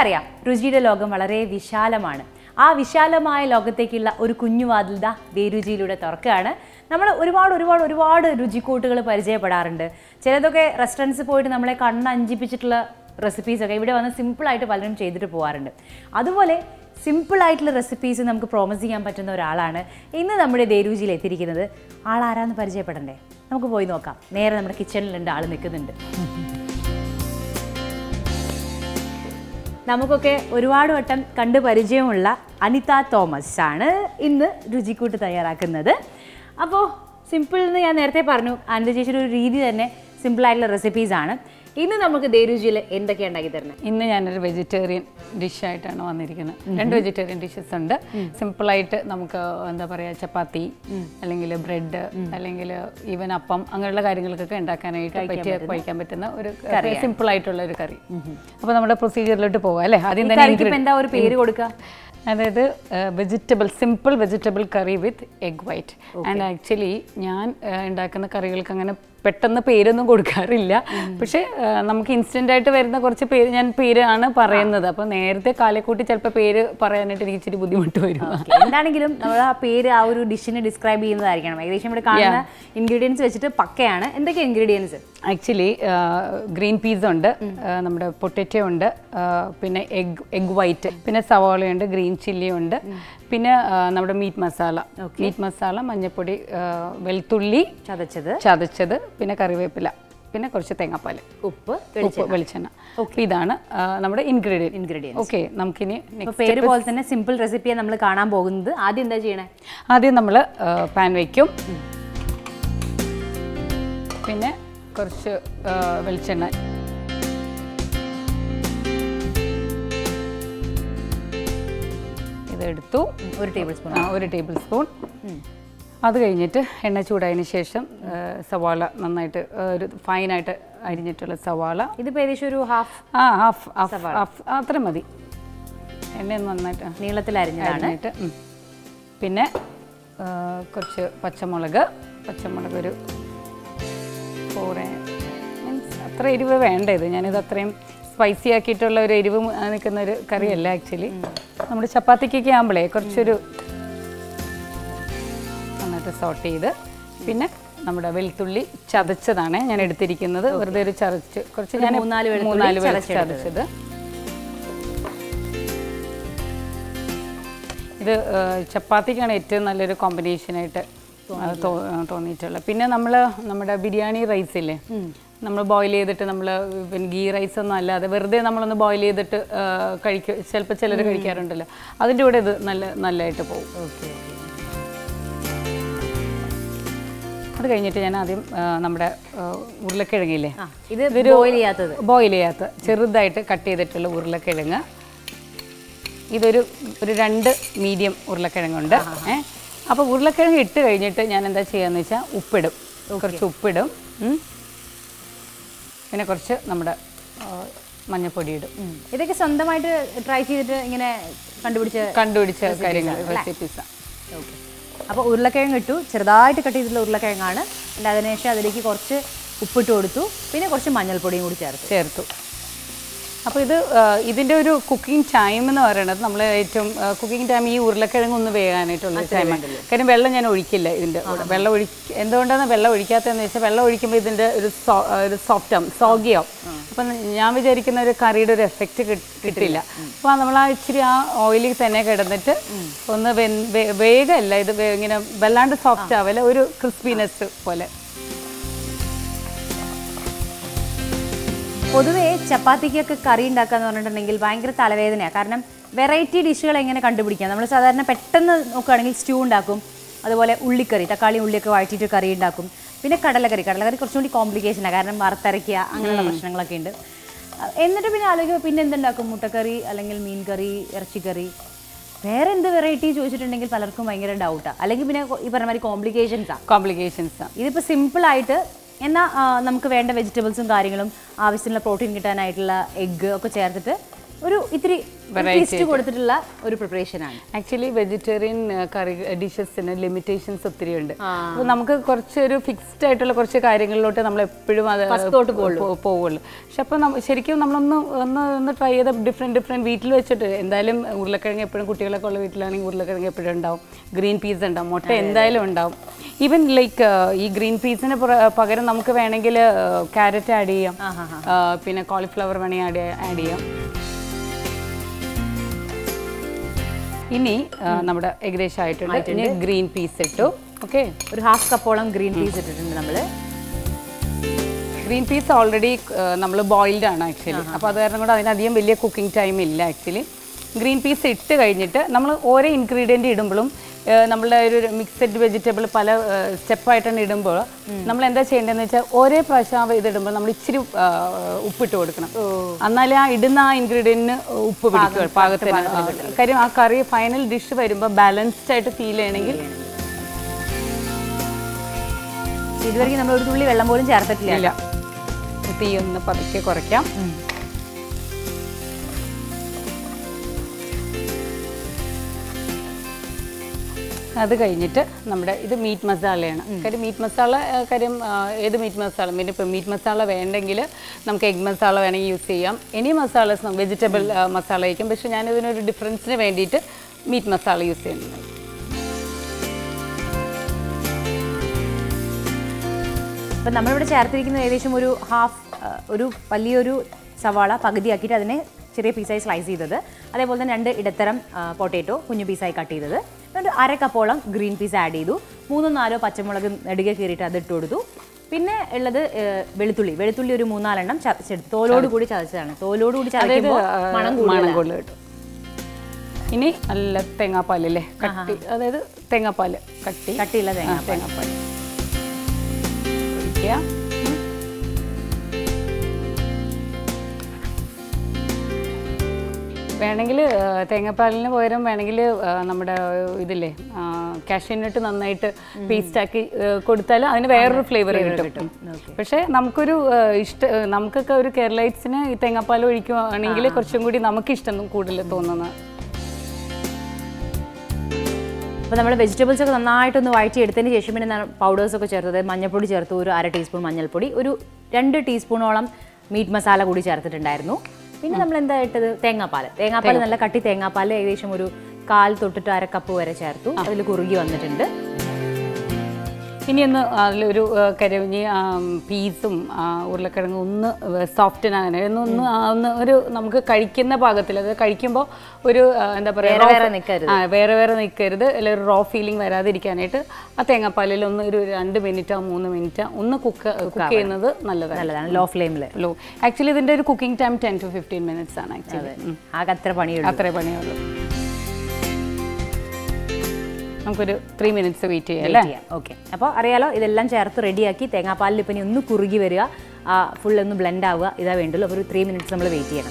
നമുക്കറിയാം രുചിയുടെ ലോകം വളരെ വിശാലമാണ് ആ വിശാലമായ ലോകത്തേക്കുള്ള ഒരു കുഞ്ഞുവാതിൽ ദാ ദേരുചിയിലൂടെ തുറക്കുകയാണ് നമ്മൾ ഒരുപാട് ഒരുപാട് ഒരുപാട് രുചിക്കൂട്ടുകൾ പരിചയപ്പെടാറുണ്ട് ചിലതൊക്കെ റെസ്റ്റോറൻറ്റ്സിൽ പോയിട്ട് നമ്മളെ കണ്ണഞ്ചിപ്പിച്ചിട്ടുള്ള റെസിപ്പീസൊക്കെ ഇവിടെ വന്ന് സിമ്പിളായിട്ട് പലരും ചെയ്തിട്ട് പോകാറുണ്ട് അതുപോലെ സിമ്പിൾ ആയിട്ടുള്ള റെസിപ്പീസ് നമുക്ക് പ്രോമിസ് ചെയ്യാൻ പറ്റുന്ന ഒരാളാണ് ഇന്ന് നമ്മുടെ ദേരുചിയിൽ എത്തിയിരിക്കുന്നത് ആളാരാന്ന് പരിചയപ്പെടണ്ടേ നമുക്ക് പോയി നോക്കാം നേരെ നമ്മുടെ കിച്ചണിലുണ്ട് ആൾ നിൽക്കുന്നുണ്ട് നമുക്കൊക്കെ ഒരുപാട് വട്ടം കണ്ട് പരിചയമുള്ള അനിത തോമസ് ആണ് ഇന്ന് രുചിക്കൂട്ട് തയ്യാറാക്കുന്നത് അപ്പോൾ സിമ്പിൾ എന്ന് ഞാൻ നേരത്തെ പറഞ്ഞു അനിത ചേച്ചിയുടെ ഒരു രീതി തന്നെ സിമ്പിളായിട്ടുള്ള റെസിപ്പീസാണ് ഇന്ന് നമുക്ക് ദേരുചിയിൽ എന്തൊക്കെയാണ് ഉണ്ടാക്കി തരുന്നത് ഇന്ന് ഞാനൊരു വെജിറ്റേറിയൻ ഡിഷായിട്ടാണ് വന്നിരിക്കുന്നത് രണ്ട് വെജിറ്റേറിയൻ ഡിഷസ് ഉണ്ട് സിമ്പിളായിട്ട് നമുക്ക് എന്താ പറയുക ചപ്പാത്തി അല്ലെങ്കിൽ ബ്രെഡ് അല്ലെങ്കിൽ ഈവൻ അപ്പം അങ്ങനെയുള്ള കാര്യങ്ങൾക്കൊക്കെ ഉണ്ടാക്കാനായിട്ട് പറ്റിയ കഴിക്കാൻ പറ്റുന്ന ഒരു സിമ്പിൾ ആയിട്ടുള്ള ഒരു കറി അപ്പോൾ നമ്മുടെ പ്രൊസീജിയറിലോട്ട് പോകാം അല്ലേ ആദ്യം തന്നെ കറിക്ക് ഇപ്പം എന്താ ഒരു പേര് കൊടുക്കുക അതായത് vegetable simple vegetable curry with egg white and actually ഞാൻ ആ, ഉണ്ടാക്കുന്ന കറികൾക്ക് അങ്ങനെ പെട്ടെന്ന് പേരൊന്നും കൊടുക്കാറില്ല പക്ഷേ ആ, നമുക്ക് ഇൻസ്റ്റന്റ് ആയിട്ട് വരുന്ന കുറച്ച് പേര് ഞാൻ പേരാണ് പറയുന്നത് അപ്പോൾ നേരത്തെ കാലക്കൂട്ടി ചിലപ്പോൾ പേര് പറയാനായിട്ട് എനിക്ക് ഇച്ചിരി ബുദ്ധിമുട്ട് വരും Okay. എന്താണെങ്കിലും നമ്മൾ ആ പേര് ആ ഒരു ഡിഷിനെ ഡിസ്ക്രൈബ് ചെയ്യുന്നതായിരിക്കണം ഏകദേശം ഇവിടെ കാണുന്ന ഇൻഗ്രീഡിയൻസ് വെച്ചിട്ട് പക്കയാണ് എന്തൊക്കെ ഇൻഗ്രീഡിയൻസ് ആക്ച്വലി ഗ്രീൻ പീസ് ഉണ്ട് ആ, നമ്മുടെ പൊട്ടറ്റോ ഉണ്ട് ആ, പിന്നെ എഗ് എഗ് വൈറ്റ് പിന്നെ സവാളയുണ്ട് ഗ്രീൻ ചില്ലി ഉണ്ട് പിന്നെ ആ, നമ്മുടെ മീറ്റ് മസാല മീറ്റ് മസാല മഞ്ഞൾപ്പൊടി ആ, വെളുത്തുള്ളി ചതച്ചത് ചതച്ചത് പിന്നെ കറിവേപ്പില പിന്നെ കുറച്ച് തേങ്ങാപ്പാൽ ഉപ്പ് ഉപ്പ് വെളിച്ചെണ്ണ അപ്പോൾ ഇതാണ് ആ, നമ്മുടെ ഇൻഗ്രീഡിയൻറ്റ് ഇൻഗ്രീഡിയൻസ് ഓക്കെ നമുക്കിനി ഇപ്പൊ പേര് പോലെ തന്നെ സിമ്പിൾ റെസിപ്പിയാണ് നമ്മൾ കാണാൻ പോകുന്നത് ആദ്യം എന്താ ചെയ്യണേ ആദ്യം നമ്മൾ പാൻ വയ്ക്കും പിന്നെ കുറച്ച് ആ, വെളിച്ചെണ്ണ ഇതെടുത്തു ഒരു ടേബിൾ സ്പൂൺ ആ, ഒരു ടേബിൾ സ്പൂൺ അത് കഴിഞ്ഞിട്ട് എണ്ണ ചൂടായതിന് ശേഷം ആ, സവാള നന്നായിട്ട് ആ, ഒരു ഫൈനായിട്ട് അരിഞ്ഞിട്ടുള്ള സവാള ഇതിപ്പോ ഏകദേശം ഒരു ഹാഫ് ആ ഹാഫ് ഹാഫ് ഹാഫ് അത്ര മതി എണ്ണ നന്നായിട്ട് നീളത്തിൽ അരിഞ്ഞതാണ് അരിഞ്ഞിട്ട് ഉം. പിന്നെ ആ, കുറച്ച് പച്ചമുളക് പച്ചമുളക് ഒരു ഫോർ മീൻസ് അത്ര എരിവ് വേണ്ട ഇത് ഞാനിത് അത്രയും സ്പൈസി ആക്കിയിട്ടുള്ള ഒരു എരിവ് മ- നിൽക്കുന്ന ഒരു കറിയല്ല ആക്ച്വലി നമ്മുടെ ചപ്പാത്തിക്കൊക്കെ ആകുമ്പോഴേ കുറച്ചൊരു നന്നായിട്ട് സോട്ട് ചെയ്ത് പിന്നെ നമ്മുടെ വെളുത്തുള്ളി ചതച്ചതാണ് ഞാൻ എടുത്തിരിക്കുന്നത് വെറുതെ ഒരു ചതച്ച് കുറച്ച് ഞാൻ മൂന്നാല് വെളുത്തുള്ളി മൂന്നാല് വെളുത്തുള്ളി ചതച്ചെടുത്തത്. ചതച്ചത് ഇത് ആ, ചപ്പാത്തിക്കാണ് ഏറ്റവും നല്ലൊരു കോമ്പിനേഷനായിട്ട് തോന്നിയിട്ടുള്ളത് പിന്നെ നമ്മൾ നമ്മുടെ ബിരിയാണി റൈസ് ഇല്ലേ നമ്മൾ ബോയിൽ ചെയ്തിട്ട് നമ്മൾ പിന്നെ ഗീ റൈസ് ഒന്നും അല്ലാതെ വെറുതെ നമ്മളൊന്ന് ബോയിൽ ചെയ്തിട്ട് ആ, കഴിക്കും ചിലപ്പോൾ ചിലർ കഴിക്കാറുണ്ടല്ലോ അതിൻ്റെ കൂടെ ഇത് നല്ല നല്ലതായിട്ട് പോകും അത് കഴിഞ്ഞിട്ട് ഞാൻ ആദ്യം ആ, നമ്മുടെ ആ, ഉരുളക്കിഴങ്ങില്ലേ ആ ഇത് ബോയിൽ ചെയ്യാത്തത് ബോയിൽ ചെയ്യാത്ത ചെറുതായിട്ട് കട്ട് ചെയ്തിട്ടുള്ള ഉരുളക്കിഴങ്ങ് ഇതൊരു ഒരു രണ്ട് മീഡിയം ഉരുളക്കിഴങ്ങുണ്ട് ഏ അപ്പോൾ ഉരുളക്കിഴങ്ങ് ഇട്ട് കഴിഞ്ഞിട്ട് ഞാൻ എന്താ ചെയ്യാന്ന് വെച്ചാൽ ഉപ്പിടും കുറച്ച് ഉപ്പിടും ഉം. പിന്നെ കുറച്ച് നമ്മുടെ ആ, മഞ്ഞൾപ്പൊടി ഇടും ഇതൊക്കെ സ്വന്തമായിട്ട് ട്രൈ ചെയ്തിട്ട് ഇങ്ങനെ കണ്ടുപിടിച്ച കണ്ടുപിടിച്ച കാര്യങ്ങൾ റെസിപ്പീസാണ് ഓക്കെ അപ്പോൾ ഉരുളക്കിഴങ്ങ് ഇട്ടു ചെറുതായിട്ട് കട്ട് ചെയ്തിട്ടുള്ള ഉരുളക്കിഴങ്ങാണ് പിന്നെ അതിനുശേഷം അതിലേക്ക് കുറച്ച് ഉപ്പിട്ട് കൊടുത്തു പിന്നെ കുറച്ച് മഞ്ഞൾപ്പൊടിയും കൂടി ചേർത്തു ചേർത്തു അപ്പോൾ ഇത് ആ, ഇതിൻ്റെ ഒരു കുക്കിംഗ് ടൈം എന്ന് പറയുന്നത് നമ്മൾ ഏറ്റവും കുക്കിംഗ് ടൈം ഈ ഉരുളക്കിഴങ്ങ് ഒന്ന് വേകാനായിട്ടുള്ള ടൈമാണ് കാര്യം വെള്ളം ഞാൻ ഒഴിക്കില്ല ഇതിൻ്റെ കൂടെ വെള്ളം ഒഴി എന്തുകൊണ്ടാണ് വെള്ളം ഒഴിക്കാത്തതെന്ന് വെച്ചാൽ വെള്ളം ഒഴിക്കുമ്പോൾ ഇതിൻ്റെ ഒരു സോ ഒരു സോഫ്റ്റ് ആവും സോഗിയാവും അപ്പം ഞാൻ വിചാരിക്കുന്ന ഒരു കറിയുടെ ഒരു എഫക്റ്റ് കിട്ടില്ല അപ്പോൾ നമ്മൾ ആ ഇച്ചിരി ആ ഓയിലിൽ തന്നെ കിടന്നിട്ട് ഒന്ന് വെൻ- വേ- വേഗമല്ല ഇത് വേ- ഇങ്ങനെ വല്ലാണ്ട് സോഫ്റ്റ് ആവല്ല ഒരു ക്രിസ്പിനെസ് പോലെ പൊതുവേ ചപ്പാത്തിക്കൊക്കെ കറി ഉണ്ടാക്കാന്ന് പറഞ്ഞിട്ടുണ്ടെങ്കിൽ ഭയങ്കര തലവേദനയാണ് കാരണം വെറൈറ്റി ഡിഷുകൾ എങ്ങനെ കണ്ടുപിടിക്കാം നമ്മൾ സാധാരണ പെട്ടെന്ന് നോക്കുകയാണെങ്കിൽ സ്റ്റൂ ഉണ്ടാക്കും അതുപോലെ ഉള്ളിക്കറി തക്കാളി ഉള്ളിയൊക്കെ വഴറ്റിയിട്ട് കറി ഉണ്ടാക്കും പിന്നെ കടലക്കറി കടലക്കറി കുറച്ചും കൂടി കോംപ്ലിക്കേഷനാണ് കാരണം വറുത്തരയ്ക്കുക അങ്ങനെയുള്ള പ്രശ്നങ്ങളൊക്കെ ഉണ്ട് അഹ് എന്നിട്ട് പിന്നെ ആലോചിക്കുമ്പോൾ പിന്നെ എന്തുണ്ടാക്കും മുട്ടക്കറി അല്ലെങ്കിൽ മീൻ കറി ഇറച്ചിക്കറി വേറെ എന്ത് വെറൈറ്റി ചോദിച്ചിട്ടുണ്ടെങ്കിൽ പലർക്കും ഭയങ്കര ഡൗട്ടാണ് അല്ലെങ്കിൽ പിന്നെ ഈ പറഞ്ഞ മാതിരി കോംപ്ലിക്കേഷൻസാണ് കോംപ്ലിക്കേഷൻസാണ് ഇതിപ്പോൾ സിമ്പിളായിട്ട് എന്നാൽ നമുക്ക് വേണ്ട വെജിറ്റബിൾസും കാര്യങ്ങളും ആവശ്യമുള്ള പ്രോട്ടീൻ കിട്ടാനായിട്ടുള്ള എഗ്ഗ് ഒക്കെ ചേർത്തിട്ട് ഒരു ഇത്തിരി ട്വിസ്റ്റ് കൊടുത്തിട്ടുള്ള ഒരു പ്രിപ്പറേഷൻ ആണ് ആക്ച്വലി വെജിറ്റേറിയൻ കറി ഡിഷസിന് ലിമിറ്റേഷൻസ് ഒത്തിരി ഉണ്ട് അപ്പോൾ നമുക്ക് കുറച്ചൊരു ഫിക്സ്ഡ് ആയിട്ടുള്ള കുറച്ച് കാര്യങ്ങളിലോട്ട് നമ്മൾ എപ്പോഴും അത് ഫസ്റ്റോട്ട് പോ- പോവുള്ളൂ പക്ഷെ അപ്പോൾ നമ്മ ശരിക്കും നമ്മളൊന്ന് ഒന്ന് ഒന്ന് ട്രൈ ചെയ്ത ഡിഫറെൻറ്റ് ഡിഫറെൻറ്റ് വീട്ടിൽ വെച്ചിട്ട് എന്തായാലും ഉരുളക്കിഴങ്ങ് എപ്പോഴും കുട്ടികളൊക്കെ ഉള്ള വീട്ടിലാണെങ്കിൽ ഉരുളക്കിഴങ്ങ് എപ്പോഴും ഉണ്ടാവും ഗ്രീൻ പീസ് ഉണ്ടാവും മുട്ട എന്തായാലും ഉണ്ടാവും ഈവൻ ലൈക്ക് ഈ ഗ്രീൻ പീസിന് പകരം നമുക്ക് വേണമെങ്കിൽ ക്യാരറ്റ് ആഡ് ചെയ്യാം ആ, പിന്നെ കോളിഫ്ലവർ വേണമെങ്കിൽ ആഡ് ആഡ് ചെയ്യാം ഇനി ആ, നമ്മുടെ ഏകദേശം ആയിട്ടുണ്ട് ഇനി ഗ്രീൻ പീസ് ഇട്ടു ഓക്കെ ഒരു ഹാഫ് കപ്പോളം ഗ്രീൻ പീസ് ഇട്ടിട്ടുണ്ട് നമ്മള് ഗ്രീൻ പീസ് ഓൾറെഡി നമ്മൾ ബോയിൽഡ് ആണ് ആക്ച്വലി അപ്പോൾ അത് കാരണം കൊണ്ട് അതിനധികം വലിയ കുക്കിംഗ് ടൈം ഇല്ല ആക്ച്വലി ഗ്രീൻ പീസ് ഇട്ട് കഴിഞ്ഞിട്ട് നമ്മൾ ഓരോ ഇൻഗ്രീഡിയൻറ്റ് ഇടുമ്പോഴും നമ്മളുടെ ഒരു മിക്സഡ് വെജിറ്റബിൾ പല സ്റ്റെപ്പായിട്ടാണ് ഇടുമ്പോൾ നമ്മൾ എന്താ ചെയ്യേണ്ടതെന്ന് വെച്ചാൽ ഒരേ പ്രാവശ്യം ഇത് ഇടുമ്പോൾ നമ്മൾ ഇച്ചിരി ആ, ഉപ്പിട്ട് കൊടുക്കണം എന്നാലേ ആ ഇടുന്ന ആ ഇൻഗ്രീഡിയൻറ്റിന് ഉപ്പ് പിടിക്കുക പാകത്തിന് ആ, കാര്യം ആ കറി ഫൈനൽ ഡിഷ് വരുമ്പോൾ ബാലൻസ്ഡ് ആയിട്ട് ഫീൽ ചെയ്യണമെങ്കിൽ ഇതുവരെയും നമ്മൾ ഒരു തുള്ളി വെള്ളം പോലും ചേർത്തിട്ടില്ല ഇല്ല തീ ഒന്ന് പതുക്കെ കുറയ്ക്കാം അത് കഴിഞ്ഞിട്ട് നമ്മുടെ ഇത് മീറ്റ് മസാലയാണ് കാര്യം മീറ്റ് മസാല ആ, കാര്യം ആ, ഏത് മീറ്റ് മസാല പിന്നെ ഇപ്പോൾ മീറ്റ് മസാല വേണ്ടെങ്കിൽ നമുക്ക് എഗ് മസാല വേണമെങ്കിൽ യൂസ് ചെയ്യാം എനി മസാലസ് വെജിറ്റബിൾ മസാല ആയിരിക്കും പക്ഷേ ഞാനിതിനൊരു ഡിഫറൻസിന് വേണ്ടിയിട്ട് മീറ്റ് മസാല യൂസ് ചെയ്യുന്നുണ്ട് അപ്പം നമ്മളിവിടെ ചേർത്തിരിക്കുന്നത് ഏകദേശം ഒരു ഹാഫ് ഒരു വലിയൊരു സവാള പകുതിയാക്കിയിട്ട് അതിനെ ചെറിയ പീസായി സ്ലൈസ് ചെയ്തത് അതേപോലെ തന്നെ രണ്ട് ഇടത്തരം പൊട്ടേറ്റോ കുഞ്ഞു പീസായി കട്ട് ചെയ്തത് എന്നിട്ട് അര കപ്പോളം ഗ്രീൻ പീസ് ആഡ് ചെയ്തു മൂന്നോ നാലോ പച്ചമുളക് നെടുകെ കീറിയിട്ട് അത് ഇട്ട് കൊടുത്തു പിന്നെ ഉള്ളത് ആ, വെളുത്തുള്ളി വെളുത്തുള്ളി ഒരു മൂന്നാലെണ്ണം ചതച്ചെടുത്തു തോലോട് കൂടി ചതച്ചതാണ് തോലോട് കൂടി ചതയ്ക്കുമ്പോൾ മണം മണം കൂടുതലാണ് കൂടുതൽ കിട്ടും ഇനി നല്ല തേങ്ങാപ്പാലല്ലേ കട്ടി അതായത് തേങ്ങാപ്പാല് കട്ടി കട്ടിയുള്ള ആ, തേങ്ങ തേങ്ങാപ്പാൽ ഒഴിക്കുക വേണമെങ്കിൽ തേങ്ങാപ്പാലിന് പകരം വേണമെങ്കിൽ നമ്മുടെ ഇതില്ലേ കാഷ്യൂനട്ട് നന്നായിട്ട് പേസ്റ്റ് ആക്കി കൊടുത്താൽ അതിന് വേറൊരു ഫ്ലേവർ കിട്ടും പക്ഷേ നമുക്കൊരു ആ, ഇഷ്ട ആ, നമുക്കൊക്കെ ഒരു കേരളൈറ്റ്സിന് ഈ തേങ്ങാപ്പാൽ ഒഴിക്കുകയാണെങ്കിൽ കുറച്ചും കൂടി നമുക്ക് ഇഷ്ടം കൂടുതൽ തോന്നുന്നത് അപ്പോൾ നമ്മൾ വെജിറ്റബിൾസ് ഒക്കെ നന്നായിട്ടൊന്ന് വഴറ്റി എടുത്തതിന് ശേഷം പിന്നെ പൗഡേഴ്സ് ഒക്കെ ചേർത്തത് മഞ്ഞൾപ്പൊടി ചേർത്തു ഒരു അര ടീസ്പൂൺ മഞ്ഞൾപ്പൊടി ഒരു രണ്ട് ടീസ്പൂണോളം മീറ്റ് മസാല കൂടി ചേർത്തിട്ടുണ്ടായിരുന്നു പിന്നെ നമ്മൾ എന്താ ഇട്ടത് തേങ്ങാപ്പാൽ തേങ്ങാപ്പാൽ നല്ല കട്ടി തേങ്ങാപ്പാൽ ഏകദേശം ഒരു കാൽ തൊട്ടിട്ട് അര കപ്പ് വരെ ചേർത്തു അതിൽ കുറുകി വന്നിട്ടുണ്ട് ഇനി ഒന്ന് അതിലൊരു ആ, കരവിഞ്ഞി ആ, പീസും ആ, ഉരുളക്കിഴങ്ങും ഒന്ന് സോഫ്റ്റനാകാൻ ഒന്ന് ഒന്ന് ആ, ഒന്ന് ഒരു നമുക്ക് കഴിക്കുന്ന പാകത്തിൽ അത് കഴിക്കുമ്പോൾ ഒരു ആ, എന്താ വേറെ പറയുക വേറെ നിൽക്കരുത് ആ വേറെ വേറെ നിൽക്കരുത് അല്ലെങ്കിൽ ഒരു റോ ഫീലിംഗ് വരാതിരിക്കാനായിട്ട് ആ തേങ്ങാപ്പാലിൽ ഒന്ന് ഒരു രണ്ട് മിനിറ്റോ മൂന്ന് മിനിറ്റോ ഒന്ന് കുക്ക് കുക്ക് ചെയ്യുന്നത് നല്ലതാണ് നല്ലതാണ് ലോ ഫ്ലെയിമിൽ ലോ ആക്ച്വലി ഇതിൻ്റെ ഒരു cooking time ten to fifteen minutes ആണ് ആക്ച്വലി ആകെ അത്ര പണിയുള്ളൂ അത്രേ പണിയുള്ളൂ നമുക്കൊരു ത്രീ മിനിറ്റ്സ് വെയിറ്റ് ചെയ്യാം അല്ലേ ചെയ്യാം ഓക്കെ അപ്പോൾ അറിയാലോ ഇതെല്ലാം ചേർത്ത് റെഡിയാക്കി തേങ്ങാപ്പാലിൽ ഇപ്പം ഇനി ഒന്ന് കുറുകി വരിക ആ ഫുൾ ഒന്ന് ബ്ലെൻഡ് ആവുക ഇതാ വേണ്ടുള്ളൂ അപ്പോൾ ഒരു ത്രീ മിനിറ്റ്സ് നമ്മൾ വെയിറ്റ് ചെയ്യണം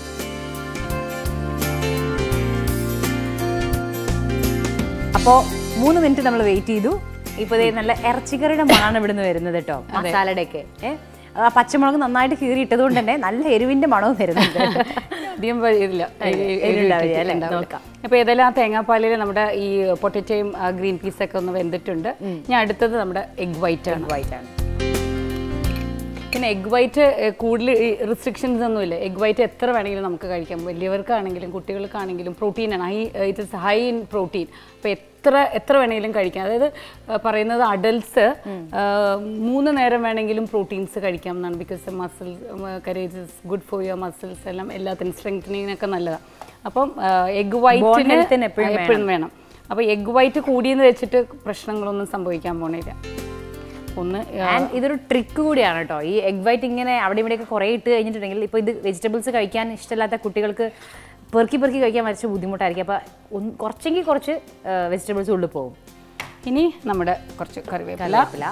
അപ്പോൾ മൂന്ന് മിനിറ്റ് നമ്മൾ വെയിറ്റ് ചെയ്തു ഇപ്പോൾ ദേ നല്ല ഇറച്ചിക്കറിയുടെ മണമാണ് ഇവിടുന്ന് വരുന്നത് കേട്ടോ മസാലയുടെ ഒക്കെ ഏഹ് ആ പച്ചമുളക് നന്നായിട്ട് കീറി ഇട്ടത് കൊണ്ട് തന്നെ നല്ല എരിവിന്റെ മണവും വരുന്നുണ്ട് അധികം വ- ഇതില്ല എരിവുണ്ടാവില്ല അല്ലേ? നോക്കാം. അപ്പോൾ ഏതായാലും ആ തേങ്ങാപ്പാലിൽ നമ്മുടെ ഈ പൊട്ടറ്റോയും ഗ്രീൻ പീസൊക്കെ ഒന്ന് വെന്തിട്ടുണ്ട് ഞാൻ അടുത്തത് നമ്മുടെ എഗ് വൈറ്റ് ആണ് വൈറ്റാണ് പിന്നെ എഗ് വൈറ്റ് കൂടുതൽ റിസ്ട്രിക്ഷൻസ് ഒന്നുമില്ല എഗ് വൈറ്റ് എത്ര വേണമെങ്കിലും നമുക്ക് കഴിക്കാം വലിയവർക്കാണെങ്കിലും കുട്ടികൾക്കാണെങ്കിലും പ്രോട്ടീനാണ് high it is high in protein അപ്പോൾ എത്ര എത്ര വേണമെങ്കിലും കഴിക്കാം അതായത് ആ, പറയുന്നത് അഡൽട്സ് മൂന്ന് നേരം വേണമെങ്കിലും പ്രോട്ടീൻസ് കഴിക്കാം എന്നാണ് because muscles courage is good for your muscles എല്ലാം എല്ലാത്തിനും സ്ട്രെങ്തനിങ്ങിനൊക്കെ നല്ലതാണ് അപ്പം എഗ് വൈറ്റിന് health ന് എപ്പോഴും എപ്പോഴും വേണം അപ്പോൾ എഗ് വൈറ്റ് കൂടിയെന്ന് വെച്ചിട്ട് പ്രശ്നങ്ങളൊന്നും സംഭവിക്കാൻ പോണില്ല ഒന്ന് ആൻഡ് ഇതൊരു ട്രിക്ക് കൂടിയാണ് കേട്ടോ ഈ എഗ് വൈറ്റ് ഇങ്ങനെ അവിടെ ഇവിടെയൊക്കെ കുറേ ഇട്ട് കഴിഞ്ഞിട്ടുണ്ടെങ്കിൽ ഇപ്പോൾ ഇത് വെജിറ്റബിൾസ് കഴിക്കാൻ ഇഷ്ടമില്ലാത്ത കുട്ടികൾക്ക് പെറുക്കി പെറുക്കി കഴിക്കാൻ കുറച്ച് ബുദ്ധിമുട്ടായിരിക്കും അപ്പോൾ ഒന്ന് കുറച്ചെങ്കിൽ കുറച്ച് വെജിറ്റബിൾസ് ഉള്ളിൽ പോകും ഇനി നമ്മുടെ കുറച്ച് കറിവേപ്പില കറിവേപ്പില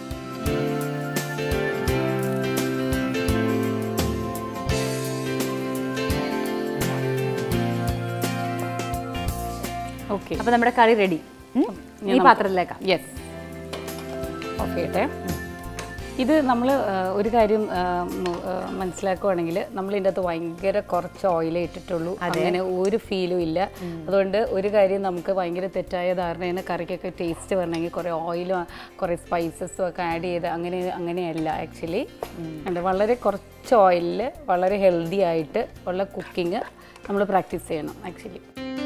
ഓക്കെ അപ്പോൾ നമ്മുടെ കറി റെഡി ഈ പാത്രത്തിലേക്കാം യെസ് ഓക്കെ ഇട്ടെ ഇത് നമ്മൾ ഒരു കാര്യം ആ, മു- ആ, മനസ്സിലാക്കുവാണെങ്കിൽ നമ്മൾ ഇതിൻ്റെ അകത്ത് ഭയങ്കര കുറച്ച് ഓയിലേ ഇട്ടിട്ടുള്ളൂ അങ്ങനെ ഒരു ഫീലും ഇല്ല അതുകൊണ്ട് ഒരു കാര്യം നമുക്ക് ഭയങ്കര തെറ്റായ ധാരണയാണ് കറിക്കൊക്കെ ടേസ്റ്റ് വരണമെങ്കിൽ കുറേ ഓയിലും കുറേ സ്പൈസസും ഒക്കെ ആഡ് ചെയ്ത് അങ്ങനെ അങ്ങനെയല്ല ആക്ച്വലി വളരെ കുറച്ച് ഓയിലിൽ വളരെ ഹെൽത്തി ആയിട്ട് ഉള്ള കുക്കിംഗ് നമ്മൾ പ്രാക്ടീസ് ചെയ്യണം actually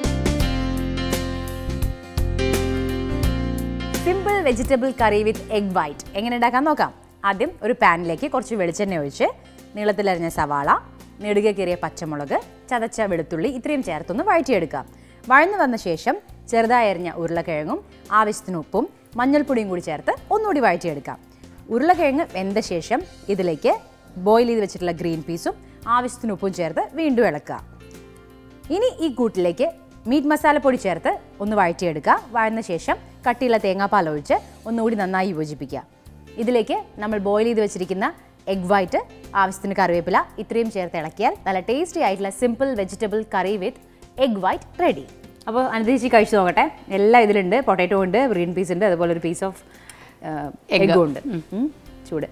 simple vegetable curry with egg white എങ്ങനെ ഉണ്ടാക്കാൻ നോക്കാം ആദ്യം ഒരു പാനിലേക്ക് കുറച്ച് വെളിച്ചെണ്ണ ഒഴിച്ച് നീളത്തിലരിഞ്ഞ സവാള നെടുകെ കീറിയ പച്ചമുളക് ചതച്ച വെളുത്തുള്ളി ഇത്രയും ചേർത്തൊന്ന് വഴറ്റിയെടുക്കാം വഴന്നു വന്ന ശേഷം ചെറുതായി അരിഞ്ഞ ഉരുളക്കിഴങ്ങും ആവശ്യത്തിന് ഉപ്പും മഞ്ഞൾപ്പൊടിയും കൂടി ചേർത്ത് ഒന്നുകൂടി വഴറ്റിയെടുക്കാം ഉരുളക്കിഴങ്ങ് വെന്ത ശേഷം ഇതിലേക്ക് ബോയിൽ ചെയ്ത് വെച്ചിട്ടുള്ള ഗ്രീൻ പീസും ആവശ്യത്തിന് ഉപ്പും ചേർത്ത് വീണ്ടും ഇളക്കുക ഇനി ഈ കൂട്ടിലേക്ക് മീറ്റ് മസാലപ്പൊടി ചേർത്ത് ഒന്ന് വഴറ്റിയെടുക്കുക വഴന്ന ശേഷം കട്ടിയുള്ള തേങ്ങാപ്പാൽ ഒഴിച്ച് ഒന്നുകൂടി നന്നായി യോജിപ്പിക്കുക ഇതിലേക്ക് നമ്മൾ ബോയിൽ ചെയ്ത് വെച്ചിരിക്കുന്ന എഗ് വൈറ്റ് ആവശ്യത്തിന് കറിവേപ്പില ഇത്രയും ചേർത്ത് ഇളക്കിയാൽ നല്ല ടേസ്റ്റി ആയിട്ടുള്ള simple vegetable curry with egg white ready അപ്പോൾ അനുദീശി കഴിച്ചു നോക്കട്ടെ എല്ലാം ഇതിലുണ്ട് പൊട്ടാറ്റോ ഉണ്ട് ഗ്രീൻ പീസ് ഉണ്ട് അതുപോലെ ഒരു പീസ് ഓഫ് എഗ്ഗും ഉണ്ട് ഉം. ചൂട്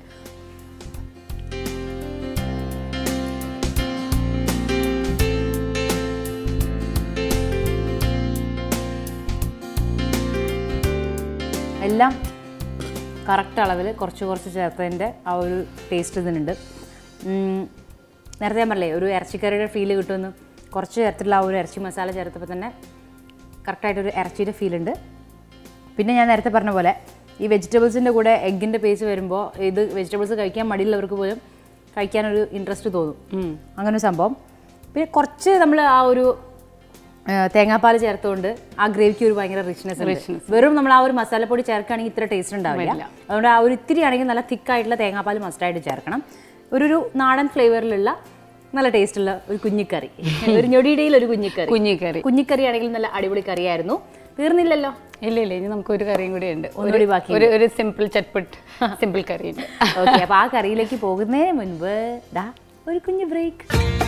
എല്ലാം കറക്റ്റ് അളവിൽ കുറച്ച് കുറച്ച് ചേർത്തതിൻ്റെ ആ ഒരു ടേസ്റ്റ് ഇതിനുണ്ട് ഉം, നേരത്തെ ഞാൻ പറഞ്ഞില്ലേ ഒരു ഇറച്ചിക്കറിയുടെ ഫീല് കിട്ടുമെന്ന് കുറച്ച് ചേർത്തിട്ടുള്ള ആ ഒരു ഇറച്ചി മസാല ചേർത്തപ്പോൾ തന്നെ കറക്റ്റായിട്ടൊരു ഇറച്ചിയുടെ ഫീൽ ഉണ്ട് പിന്നെ ഞാൻ നേരത്തെ പറഞ്ഞ പോലെ ഈ വെജിറ്റബിൾസിൻ്റെ കൂടെ എഗ്ഗിൻ്റെ പേസ് വരുമ്പോൾ ഇത് വെജിറ്റബിൾസ് കഴിക്കാൻ മടിയുള്ളവർക്ക് പോലും കഴിക്കാനൊരു ഇൻട്രസ്റ്റ് തോന്നും അങ്ങനെ ഒരു സംഭവം പിന്നെ കുറച്ച് നമ്മൾ ആ ഒരു ആ, തേങ്ങാപ്പാൽ ചേർത്തുകൊണ്ട് ആ ഗ്രേവിക്ക് ഒരു ഭയങ്കര റിച്ച്നെസ് ഉണ്ട് വെറും നമ്മൾ ആ ഒരു മസാലപ്പൊടി ചേർക്കുകയാണെങ്കിൽ ഇത്ര ടേസ്റ്റ് ഉണ്ടാവില്ല അതുകൊണ്ട് ആ ഒരു ഇത്തിരി ആണെങ്കിൽ നല്ല തിക്കായിട്ടുള്ള തേങ്ങാപ്പാൽ മസ്റ്റായിട്ട് ചേർക്കണം ഒരു ഒരു നാടൻ ഫ്ലേവറിലുള്ള നല്ല ടേസ്റ്റുള്ള ഒരു കുഞ്ഞിക്കറി ഒരു ഞൊടിയിടയിൽ ഒരു കുഞ്ഞിക്കറി കുഞ്ഞിക്കറി കുഞ്ഞിക്കറി ആണെങ്കിൽ നല്ല അടിപൊളി കറിയായിരുന്നു തീർന്നില്ലല്ലോ ഇല്ല ഇല്ല ഇനി നമുക്ക് ഒരു കറിയും കൂടി ഉണ്ട് ഒന്നുകൂടി ബാക്കി ഒരു ഒരു സിമ്പിൾ ചട്പട്ട് സിമ്പിൾ കറി ഉണ്ട് ഓക്കെ അപ്പൊ ആ കറിയിലേക്ക് പോകുന്നതിന് മുൻപ് ദാ ഒരു കുഞ്ഞു ബ്രേക്ക്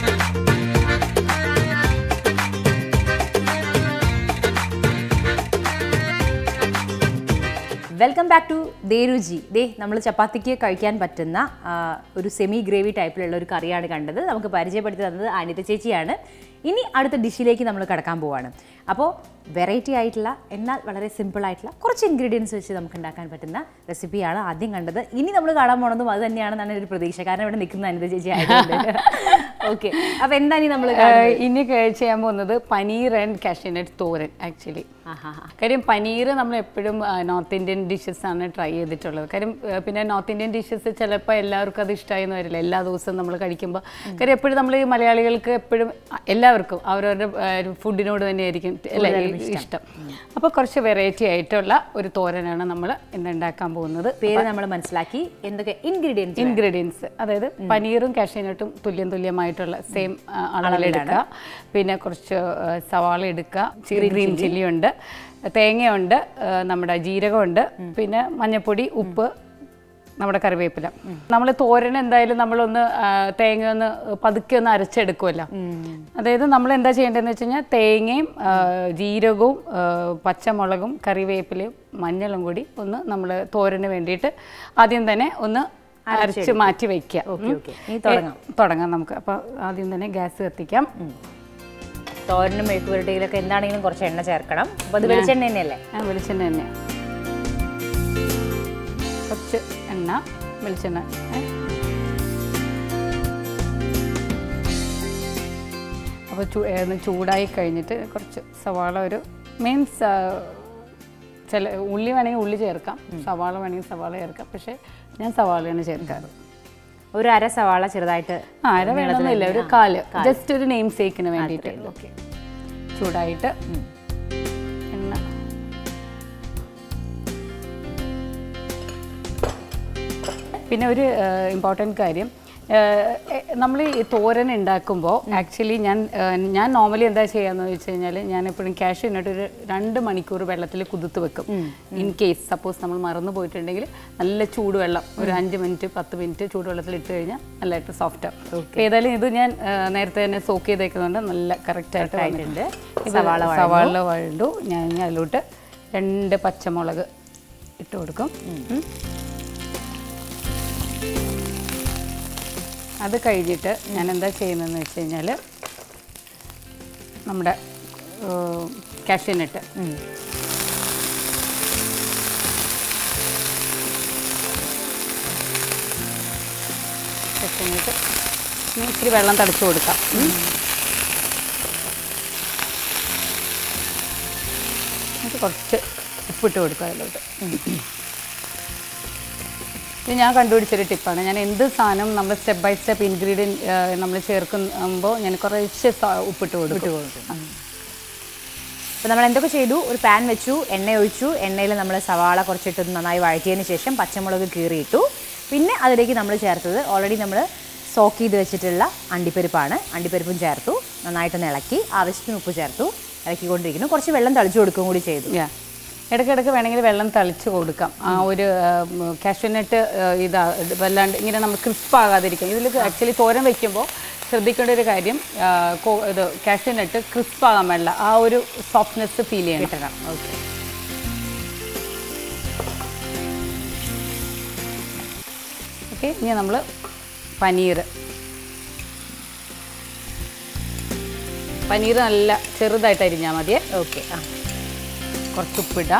വെൽക്കം ബാക്ക് ടു ദേരുചി ദേ നമ്മൾ ചപ്പാത്തിക്ക് കഴിക്കാൻ പറ്റുന്ന ആ, ഒരു സെമി ഗ്രേവി ടൈപ്പിലുള്ള ഒരു കറിയാണ് കണ്ടത് നമുക്ക് പരിചയപ്പെടുത്തി തന്നത് അനിത ചേച്ചിയാണ് ഇനി അടുത്ത ഡിഷിലേക്ക് നമ്മൾ കടക്കാൻ പോവാണ് അപ്പോൾ വെറൈറ്റി ആയിട്ടുള്ള എന്നാൽ വളരെ സിമ്പിൾ ആയിട്ടുള്ള കുറച്ച് ഇൻഗ്രീഡിയൻസ് വെച്ച് നമുക്ക് ഉണ്ടാക്കാൻ പറ്റുന്ന റെസിപ്പിയാണ് ആദ്യം കണ്ടത് ഇനി നമ്മൾ കാണാൻ പോണതും അത് തന്നെയാണെന്നാണ് ഒരു പ്രതീക്ഷ കാരണം ഇവിടെ നിൽക്കുന്ന അനിത ചേച്ചി ആയതുകൊണ്ട് ഓക്കെ അപ്പോൾ എന്താ ഇനി നമ്മൾ ഏഹ് ഇനി കഴി- ചെയ്യാൻ പോകുന്നത് paneer and cashew nut thoran actually കാര്യം പനീർ നമ്മൾ എപ്പോഴും നോർത്ത് ഇന്ത്യൻ ഡിഷസ് ആണ് ട്രൈ ചെയ്തിട്ടുള്ളത് കാര്യം ഏഹ് പിന്നെ നോർത്ത് ഇന്ത്യൻ ഡിഷസ് ചിലപ്പോൾ എല്ലാവർക്കും അത് ഇഷ്ടമായി എന്ന് വരില്ല എല്ലാ ദിവസവും നമ്മൾ കഴിക്കുമ്പോൾ കാര്യം എപ്പോഴും നമ്മൾ ഈ മലയാളികൾക്ക് എപ്പോഴും എല്ലാവർക്കും അവരവരുടെ ഏഹ് ഫുഡിനോട് തന്നെയായിരിക്കും അല്ലേ ഇഷ്ടം അപ്പോൾ കുറച്ച് വെറൈറ്റി ആയിട്ടുള്ള ഒരു തോരനാണ് നമ്മൾ ഇന്ന് ഉണ്ടാക്കാൻ പോകുന്നത് പേര് നമ്മൾ മനസ്സിലാക്കി എന്തൊക്കെ ഇൻഗ്രീഡിയൻസ് ഇൻഗ്രീഡിയൻസ് അതായത് പനീറും കാഷ്യനട്ടും തുല്യം തുല്യമായിട്ടുള്ള സെയിം അളവിലെടുക്കുക പിന്നെ കുറച്ച് ആ, സവാള എടുക്കുക ഗ്രീൻ ചില്ലി ഉണ്ട് തേങ്ങയുണ്ട് ആ, നമ്മുടെ ജീരകമുണ്ട് പിന്നെ മഞ്ഞൾപ്പൊടി ഉപ്പ് നമ്മുടെ കറിവേപ്പില നമ്മൾ തോരൻ എന്തായാലും നമ്മളൊന്ന് ആ, തേങ്ങ ഒന്ന് പതുക്കെ ഒന്ന് അരച്ചെടുക്കുമല്ലോ അതായത് നമ്മൾ എന്താ ചെയ്യേണ്ടതെന്ന് വെച്ച് കഴിഞ്ഞാൽ തേങ്ങയും ആ, ജീരകവും ആ, പച്ചമുളകും കറിവേപ്പിലയും മഞ്ഞളും കൂടി ഒന്ന് നമ്മൾ തോരന് വേണ്ടിയിട്ട് ആദ്യം തന്നെ ഒന്ന് അരച്ച് മാറ്റി വയ്ക്കുക ഓക്കെ ഓക്കെ ഇനി ഏ, തുടങ്ങാം തുടങ്ങാം നമുക്ക് അപ്പോൾ ആദ്യം തന്നെ ഗ്യാസ് കത്തിക്കാം തോരനും മെഴുക്ക് പുരട്ടിയിലൊക്കെ എന്താണെങ്കിലും കുറച്ച് എണ്ണ ചേർക്കണം അപ്പോൾ അത് വെളിച്ചെണ്ണ തന്നെയല്ലേ ആ വെളിച്ചെണ്ണ തന്നെ കുറച്ച് എണ്ണ വെളിച്ചെണ്ണ ഏ. അപ്പോൾ ചൂ ഏ, ഒന്ന് ചൂടായി കഴിഞ്ഞിട്ട് കുറച്ച് സവാള ഒരു മീൻസ് ചില ഉള്ളി വേണമെങ്കിൽ ഉള്ളി ചേർക്കാം സവാള വേണമെങ്കിൽ സവാള ചേർക്കാം പക്ഷേ ഞാൻ സവാളയാണ് ചേർക്കാറ് ഒരു അര സവാള ചെറുതായിട്ട് ആ അര വേണമെന്നില്ല ഒരു കാല് ജസ്റ്റ് ഒരു നെയിം സേക്കിന് വേണ്ടിയിട്ട് ഓക്കെ ചൂടായിട്ട് എണ്ണ പിന്നെ ഒരു ഇമ്പോർട്ടൻറ്റ് കാര്യം നമ്മൾ ഈ തോരൻ ഉണ്ടാക്കുമ്പോൾ ആക്ച്വലി ഞാൻ ഏഹ്, ഞാൻ നോർമലി എന്താ ചെയ്യാന്ന് വെച്ച് കഴിഞ്ഞാൽ ഞാൻ എപ്പോഴും ക്യാഷ് ഇന്നിട്ട് ഒരു രണ്ട് മണിക്കൂർ വെള്ളത്തിൽ കുതിർത്ത് വെക്കും ഇൻ കേസ് സപ്പോസ് നമ്മൾ മറന്നു പോയിട്ടുണ്ടെങ്കിൽ നല്ല ചൂടുവെള്ളം ഒരു അഞ്ച് മിനിറ്റ് പത്ത് മിനിറ്റ് ചൂടുവെള്ളത്തിൽ ഇട്ട് കഴിഞ്ഞാൽ നല്ലതായിട്ട് സോഫ്റ്റ് ആവും ഏതായാലും ഇത് ഞാൻ ഏഹ്, നേരത്തെ തന്നെ സോക്ക് ചെയ്തേക്കുന്നതുകൊണ്ട് നല്ല കറക്റ്റായിട്ട് ആയിട്ടുണ്ട്. സവാള സവാള വഴണ്ടു ഞാൻ ഇനി അതിലോട്ട് രണ്ട് പച്ചമുളക് ഇട്ട് കൊടുക്കും ഉം. അത് കഴിഞ്ഞിട്ട് ഞാൻ എന്താ ചെയ്യുന്നതെന്ന് വെച്ച് കഴിഞ്ഞാൽ നമ്മുടെ കാഷ്യൂനട്ട് കാഷ്യൂനട്ട് ഇനി ഇച്ചിരി വെള്ളം തളിച്ച് കൊടുക്കാം ഉം. എന്നിട്ട് കുറച്ച് ഉപ്പിട്ട് കൊടുക്കുക അതിലോട്ട് ഇത് ഞാൻ കണ്ടുപിടിച്ചൊരു ടിപ്പാണ് ഞാൻ എന്ത് സാധനം നമ്മൾ സ്റ്റെപ്പ് ബൈ സ്റ്റെപ്പ് ഇൻഗ്രീഡിയൻറ്റ് നമ്മൾ ചേർക്കുമ്പോൾ ഞാൻ കുറച്ച് സ- ഉപ്പിട്ട് കൊടുക്കും അപ്പോൾ നമ്മൾ എന്തൊക്കെ ചെയ്തു ഒരു പാൻ വെച്ചു എണ്ണ ഒഴിച്ചു എണ്ണയിൽ നമ്മൾ സവാള കുറച്ചിട്ട് നന്നായി വഴറ്റിയതിന് ശേഷം പച്ചമുളക് കീറിയിട്ടു പിന്നെ അതിലേക്ക് നമ്മൾ ചേർത്തത് ഓൾറെഡി നമ്മൾ സോക്ക് ചെയ്ത് വെച്ചിട്ടുള്ള അണ്ടിപ്പരിപ്പാണ് അണ്ടിപ്പരിപ്പും ചേർത്തു നന്നായിട്ടൊന്ന് ഇളക്കി ആവശ്യത്തിന് ഉപ്പ് ചേർത്തു ഇളക്കിക്കൊണ്ടിരിക്കുന്നു കുറച്ച് വെള്ളം തളിച്ചു കൊടുക്കുകയും കൂടി ചെയ്തു യാ ഇടയ്ക്കിടയ്ക്ക് വേണമെങ്കിൽ വെള്ളം തളിച്ച് കൊടുക്കാം ആ ഒരു കാഷ്യൂനട്ട് ഇതാ ഇത് വല്ലാണ്ട് ഇങ്ങനെ നമ്മൾ ക്രിസ്പ് ആകാതിരിക്കും ഇതിൽ ആക്ച്വലി തോരൻ വെക്കുമ്പോൾ ശ്രദ്ധിക്കേണ്ട ഒരു കാര്യം ആ, കോ- ഇത് കാഷ്യൂനട്ട് ക്രിസ്പ് ആകാൻ പാടില്ല ആ ഒരു സോഫ്റ്റ്നെസ് ഫീൽ ചെയ്യണം കിട്ടണം ഓക്കെ ഓക്കെ ഇനി നമ്മൾ പനീർ പനീർ നല്ല ചെറുതായിട്ട് അരിഞ്ഞാൽ മതിയേ ഓക്കെ ആ കുറച്ച് ഉപ്പിടാം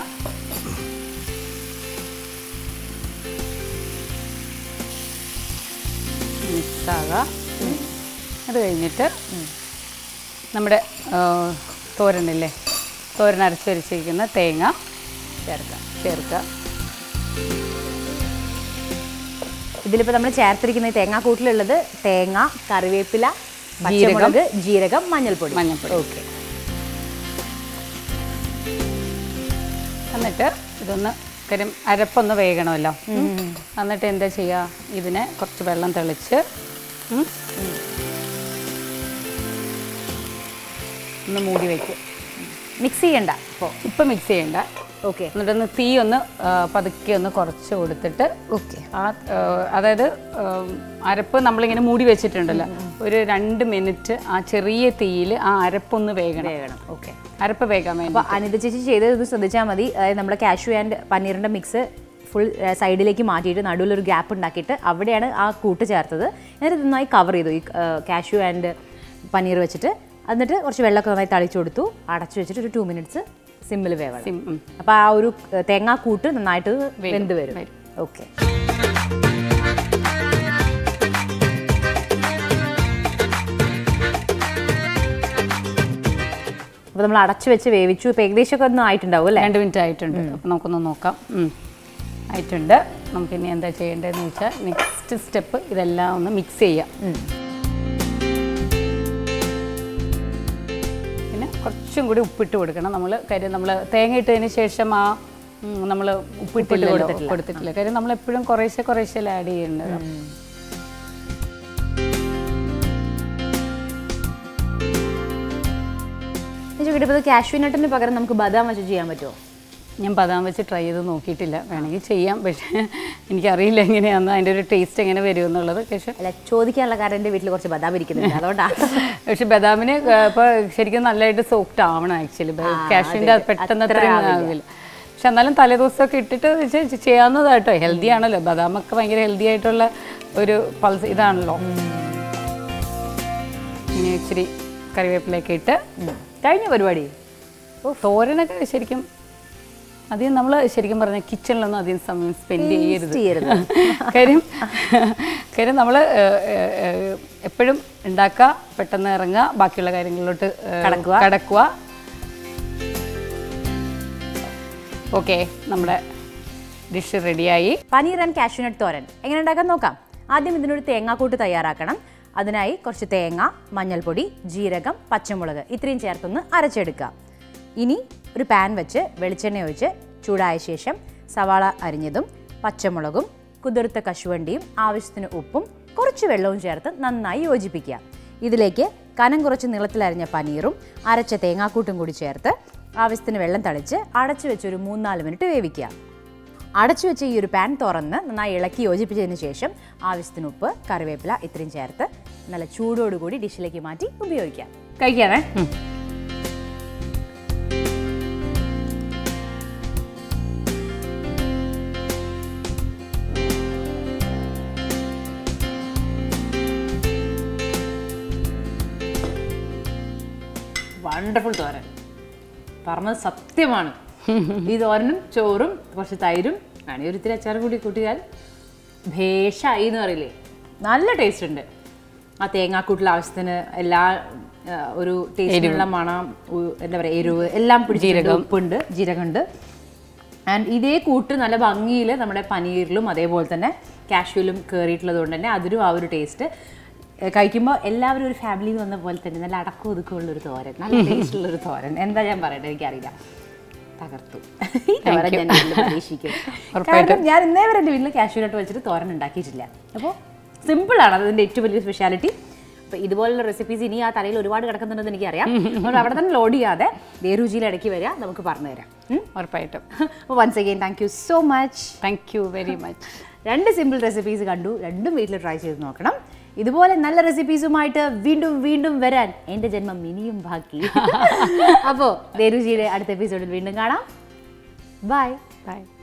മിക്സാകാം അത് കഴിഞ്ഞിട്ട് നമ്മുടെ ആ, തോരനില്ലേ തോരൻ അരച്ച് വരച്ചിരിക്കുന്ന തേങ്ങ ചേർക്കാം ചേർക്കുക ഇതിലിപ്പോൾ നമ്മൾ ചേർത്തിരിക്കുന്ന ഈ തേങ്ങാക്കൂട്ടിലുള്ളത് തേങ്ങ കറിവേപ്പില പച്ചമുളക് ജീരകം മഞ്ഞൾപ്പൊടി മഞ്ഞൾപ്പൊടി ഓക്കെ എന്നിട്ട് ഇതൊന്ന് കാര്യം അരപ്പൊന്ന് വേകണമല്ലോ എന്നിട്ട് എന്താ ചെയ്യുക ഇതിനെ കുറച്ച് വെള്ളം തെളിച്ച് ഉം, ഒന്ന് മൂടി വയ്ക്കും മിക്സ് ചെയ്യണ്ട ഇപ്പോൾ ഇപ്പം മിക്സ് ചെയ്യണ്ട ഓക്കെ എന്നിട്ടൊന്ന് തീ ഒന്ന് ആ, പതുക്കെ ഒന്ന് കുറച്ച് കൊടുത്തിട്ട് ഓക്കെ ആ ആ, അതായത് ആ, അരപ്പ് നമ്മളിങ്ങനെ മൂടി വെച്ചിട്ടുണ്ടല്ലോ ഒരു രണ്ട് മിനിറ്റ് ആ ചെറിയ തീയിൽ ആ അരപ്പൊന്ന് വേകണം വേഗണം ഓക്കെ അരപ്പ് വേകാൻ വേണ്ടി അപ്പോൾ അനിത ചേച്ചി ചെയ്തത് ഇത് ശ്രദ്ധിച്ചാൽ മതി അതായത് നമ്മുടെ കാഷ്യൂ ആൻഡ് പനീറിൻ്റെ മിക്സ് ഫുൾ സൈഡിലേക്ക് മാറ്റിയിട്ട് നടുവിലൊരു ഗ്യാപ്പ് ഉണ്ടാക്കിയിട്ട് അവിടെയാണ് ആ കൂട്ട് ചേർത്തത് എന്നിട്ട് ഇത് നന്നായി കവർ ചെയ്തു ഈ കാഷ്യൂ ആൻഡ് പനീർ വെച്ചിട്ട് എന്നിട്ട് കുറച്ച് വെള്ളമൊക്കെ നന്നായി തളിച്ചു കൊടുത്തു അടച്ചു വെച്ചിട്ട് ഒരു ടു മിനിറ്റ്സ് സിമ്മിൽ വേവണം സിം ഉം. അപ്പോൾ ആ ഒരു ഏഹ്, തേങ്ങാക്കൂട്ട് നന്നായിട്ട് വെന്ത് വരും വരും. ഓക്കെ അപ്പോൾ നമ്മൾ അടച്ചു വെച്ച് വേവിച്ചു ഇപ്പോൾ ഏകദേശമൊക്കെ ഒന്നും ആയിട്ടുണ്ടാവും അല്ലേ രണ്ട് മിനിറ്റ് ആയിട്ടുണ്ട് അപ്പം നമുക്കൊന്ന് നോക്കാം ഉം. ആയിട്ടുണ്ട് നമുക്കിനി എന്താ ചെയ്യേണ്ടതെന്ന് വെച്ചാൽ നെക്സ്റ്റ് സ്റ്റെപ്പ് ഇതെല്ലാം ഒന്ന് മിക്സ് ചെയ്യാം പിന്നെ കുറച്ചും കൂടി ഉപ്പിട്ട് കൊടുക്കണം നമ്മൾ കാര്യം നമ്മൾ തേങ്ങ ഇട്ടതിന് ശേഷം ആ നമ്മൾ ഉപ്പിട്ടില്ല കൊടുത്തിട്ടില്ല. കൊടുത്തിട്ടില്ല കാര്യം നമ്മൾ എപ്പോഴും കുറേശ്ശെ കുറേശ്ശെ ആഡ് ചെയ്യേണ്ടത് ചോദിക്കട്ടെ ഇപ്പോൾ കാഷ്യൂ നട്ടിന് പകരം നമുക്ക് ബദാം വെച്ച് ചെയ്യാൻ പറ്റുമോ ഞാൻ ബദാം വെച്ച് ട്രൈ ചെയ്ത് നോക്കിയിട്ടില്ല വേണമെങ്കിൽ ചെയ്യാം പക്ഷേ എനിക്കറിയില്ല എങ്ങനെയാണെന്ന് അതിൻ്റെ ഒരു ടേസ്റ്റ് എങ്ങനെ വരും എന്നുള്ളത് പക്ഷേ അല്ല ചോദിക്കാനുള്ള കാരണം എൻ്റെ വീട്ടിൽ കുറച്ച് ബദാം ഇരിക്കുന്നുണ്ട് അതുകൊണ്ടാണ് പക്ഷെ ബദാമിന് ഇപ്പോൾ ശരിക്കും നല്ലതായിട്ട് സോഫ്റ്റ് ആവണം ആക്ച്വലി കാഷ്യൂൻ്റെ അത് പെട്ടെന്ന് അത്ര അത്രയും ആവില്ല. ആവില്ല പക്ഷെ എന്നാലും തലേദിവസമൊക്കെ ഇട്ടിട്ട് വെച്ച് ചെ- ചെയ്യാവുന്നതാട്ടോ ഹെൽത്തി ആണല്ലോ ബദാമൊക്കെ ഭയങ്കര ഹെൽത്തി ആയിട്ടുള്ള ഒരു പൾസ് ഇതാണല്ലോ ഇനി ഇച്ചിരി കറിവേപ്പിലൊക്കെ ഇട്ട് കഴിഞ്ഞ പരിപാടി തോരനൊക്കെ ശരിക്കും അധികം നമ്മൾ ശരിക്കും പറഞ്ഞാൽ കിച്ചണിലൊന്നും അധികം സമയം സ്പെൻഡ് ചെയ്യരുത് ചെയ്യരുത്. കാര്യം കാര്യം നമ്മൾ എപ്പോഴും ഉണ്ടാക്കുക പെട്ടെന്ന് ഇറങ്ങുക ബാക്കിയുള്ള കാര്യങ്ങളിലോട്ട് ഏഹ്, കടക്കുക. കടക്കുക ഓക്കെ നമ്മുടെ ഡിഷ് റെഡിയായി പനീർ ആൻഡ് കാഷ്യൂനട്ട് തോരൻ എങ്ങനെ ഉണ്ടാക്കാൻ നോക്കാം ആദ്യം ഇതിനൊരു തേങ്ങാക്കൂട്ട് തയ്യാറാക്കണം അതിനായി കുറച്ച് തേങ്ങ മഞ്ഞൾപ്പൊടി ജീരകം പച്ചമുളക് ഇത്രയും ചേർത്തൊന്ന് അരച്ചെടുക്കാം ഇനി ഒരു പാൻ വെച്ച് വെളിച്ചെണ്ണ ഒഴിച്ച് ചൂടായ ശേഷം സവാള അരിഞ്ഞതും പച്ചമുളകും കുതിർത്ത കശുവണ്ടിയും ആവശ്യത്തിന് ഉപ്പും കുറച്ച് വെള്ളവും ചേർത്ത് നന്നായി യോജിപ്പിക്കുക ഇതിലേക്ക് കനം കുറച്ച് നീളത്തിലരിഞ്ഞ പനീറും അരച്ച തേങ്ങാക്കൂട്ടും കൂടി ചേർത്ത് ആവശ്യത്തിന് വെള്ളം തളിച്ച് അടച്ചു വെച്ച് ഒരു മൂന്നാല് മിനിറ്റ് വേവിക്കുക അടച്ചു വെച്ച ഈ ഒരു പാൻ തുറന്ന് നന്നായി ഇളക്കി യോജിപ്പിച്ചതിന് ശേഷം ആവശ്യത്തിന് ഉപ്പ് കറിവേപ്പില ഇത്രയും ചേർത്ത് നല്ല ചൂടോടുകൂടി ഡിഷിലേക്ക് മാറ്റി ഉപയോഗിക്കാം കഴിക്കാമേ ഉം. വണ്ടർഫുൾ തോരൻ പറഞ്ഞത് സത്യമാണ് ഈ തോരനും ചോറും കുറച്ച് തൈരും ആണെങ്കിൽ ഒരു ഇത്തിരി അച്ചാറും കൂടി കൂട്ടിയാൽ ഭേഷായി എന്ന് പറയില്ലേ നല്ല ടേസ്റ്റ് ഉണ്ട് ആ തേങ്ങാക്കൂട്ടിൽ ആവശ്യത്തിന് എല്ലാ ആ, ഒരു ടേസ്റ്റിനുള്ള മണം ഉ- എന്താ പറയുക എരിവ് എല്ലാം പിടിച്ചിട്ടുണ്ട് ഉപ്പുണ്ട് ജീരകമുണ്ട് ആൻഡ് ഇതേ കൂട്ട് നല്ല ഭംഗിയിൽ നമ്മുടെ പനീറിലും അതേപോലെ തന്നെ കാഷ്യൂലും കയറിയിട്ടുള്ളത് കൊണ്ട് തന്നെ അതിലും ആ ഒരു ടേസ്റ്റ് കഴിക്കുമ്പോൾ എല്ലാവരും ഒരു ഫാമിലിയിൽ വന്ന പോലെ തന്നെ നല്ല അടക്കം ഒതുക്കമുള്ള ഒരു തോരൻ നല്ല ടേസ്റ്റ് ഉള്ള ഒരു തോരൻ എന്താ ഞാൻ പറയട്ടെ എനിക്കറിയില്ല തകർത്തു ഈ തോരൻ ഞാൻ വീട്ടിൽ പരീക്ഷിക്കും കാരണം ഞാൻ ഇന്നേ വരെ എൻ്റെ വീട്ടിൽ കാഷ്യൂനട്ട് വെച്ചിട്ട് തോരൻ ഉണ്ടാക്കിയിട്ടില്ല അപ്പോൾ സിമ്പിളാണ് അതിൻ്റെ ഏറ്റവും വലിയ സ്പെഷ്യാലിറ്റി അപ്പോൾ ഇതുപോലുള്ള റെസിപ്പീസ് ഇനി ആ തലയിൽ ഒരുപാട് കിടക്കുന്നുണ്ടെന്ന് എനിക്കറിയാം നമ്മൾ അവിടെ തന്നെ ലോഡ് ചെയ്യാതെ വേരുചിയിൽ ഇടയ്ക്ക് വരിക നമുക്ക് പറഞ്ഞു തരാം ഉറപ്പായിട്ടും അപ്പോൾ once again thank you so much thank you very much രണ്ട് സിമ്പിൾ റെസിപ്പീസ് കണ്ടു രണ്ടും വീട്ടിൽ ട്രൈ ചെയ്ത് നോക്കണം ഇതുപോലെ നല്ല റെസിപ്പീസുമായിട്ട് വീണ്ടും വീണ്ടും വരാൻ എൻ്റെ ജന്മം ഇനിയും ബാക്കി അപ്പോൾ ദേരുചിയുടെ അടുത്ത എപ്പിസോഡിൽ വീണ്ടും കാണാം ബൈ ബൈ